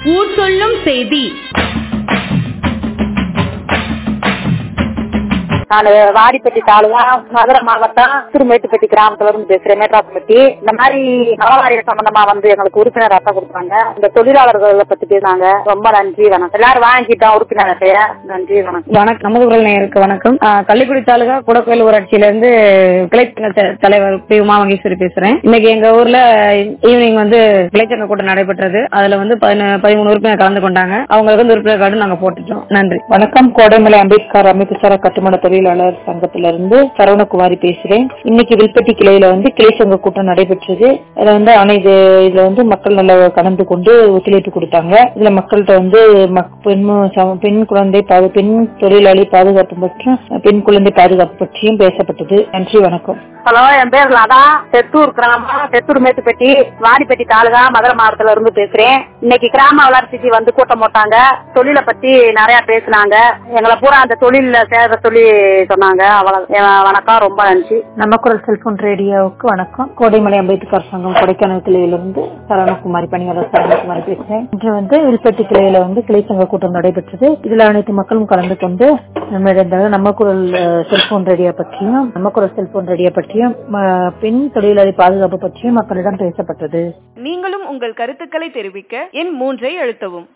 ஊர் சொல்லும் செய்தி நான் வாடிப்பட்டி தாலுகா மதுரை மாவட்டம் திருமேட்டுப்பட்டி கிராமத்துல இருந்து பேசுறேன் மேட்டாப்பட்டி இந்த மாதிரி நலவாரிய சம்பந்தமா வந்து எங்களுக்கு உறுப்பினர் அட்டை கொடுத்தாங்க இந்த தொழிலாளர்களை பத்தி பேசினாங்க ரொம்ப நன்றி வணக்கம் எல்லாரும் வாங்கிட்டோம் உறுப்பினர் அட்டைய நன்றி வணக்கம் வணக்கம் நமது குரல் நேயருக்கு வணக்கம் ஆஹ் கள்ளிக்குடி தாலுகா குடக்கோயில் ஊராட்சியில இருந்து கிளைச்சங்க த- தலைவர் பி உமா மகேஸ்வரி பேசுறேன் இன்னைக்கு எங்க ஊர்ல ஈவினிங் வந்து கிளைச்சங்க கூட்டம் நடைபெற்றது அதுல வந்து பதின- பதிமூணு உறுப்பினர் கலந்து கொண்டாங்க அவங்களுக்கு வந்து உறுப்பினர் கார்டு நாங்க போட்டுட்டோம் நன்றி வணக்கம் கோடைமலை அம்பேத்கர் அமைப்பு சாரா கட்டுமான தொழிலாளர் சங்கத்திலிருந்து சரவணகுமாரி பேசுறேன் இன்னைக்கு வில்பட்டி கிளையில வந்து கிளை சங்க கூட்டம் நடைபெற்றது அதுல வந்து அனைத்து இதுல வந்து மக்கள் நல்லா கலந்து கொண்டு ஒத்துழைப்பு கொடுத்தாங்க இதுல மக்கள்கிட்ட வந்து மக்- பெண் சம- பெண் குழந்தை பாது- பெண் தொழிலாளி பாதுகாப்பு மற்றும் பெண் குழந்தை பாதுகாப்பு பற்றியும் பேசப்பட்டது நன்றி வணக்கம் ஹலோ என் பேர் லதா தெத்தூர் கிராமம் தெத்தூர் மேட்டுப்பட்டி வாடிப்பட்டி தாலுகா மதுரை மாவட்டத்துல இருந்து பேசுறேன் இன்னைக்கு கிராம வளர்ச்சிக்கு வந்து கூட்டம் போட்டாங்க தொழிலை பத்தி நிறைய பேசினாங்க எங்களை பூரா அந்த தொழில சேர சொல்லி சொன்னாங்க அவ்வளவு எ- வணக்கம் ரொம்ப நன்றி நம்ம குரல் செல்போன் ரேடியோவுக்கு வணக்கம் கோடைமலை அம்பேத்கர் சங்கம் கொடைக்கானல் கிளையிலிருந்து சரவணகுமாரி பணியாளர் சரவணகுமாரி பேசுறேன் இன்று வந்து வில்பட்டி கிளையில வந்து கிளை சங்க கூட்டம் நடைபெற்றது இதுல அனைத்து மக்களும் கலந்து கொண்டு நம்மிடம் நம்ம குரல் அஹ், செல்போன் ரேடியோ பற்றியும் நம்ம குரல் செல்போன் ரேடியோ பற்றியும் ம- பெண் தொழிலாளி பாதுகாப்பு பற்றியும் மக்களிடம் பேசப்பட்டது நீங்களும் உங்கள் கருத்துக்களை தெரிவிக்க எண் மூன்றை அழுத்தவும்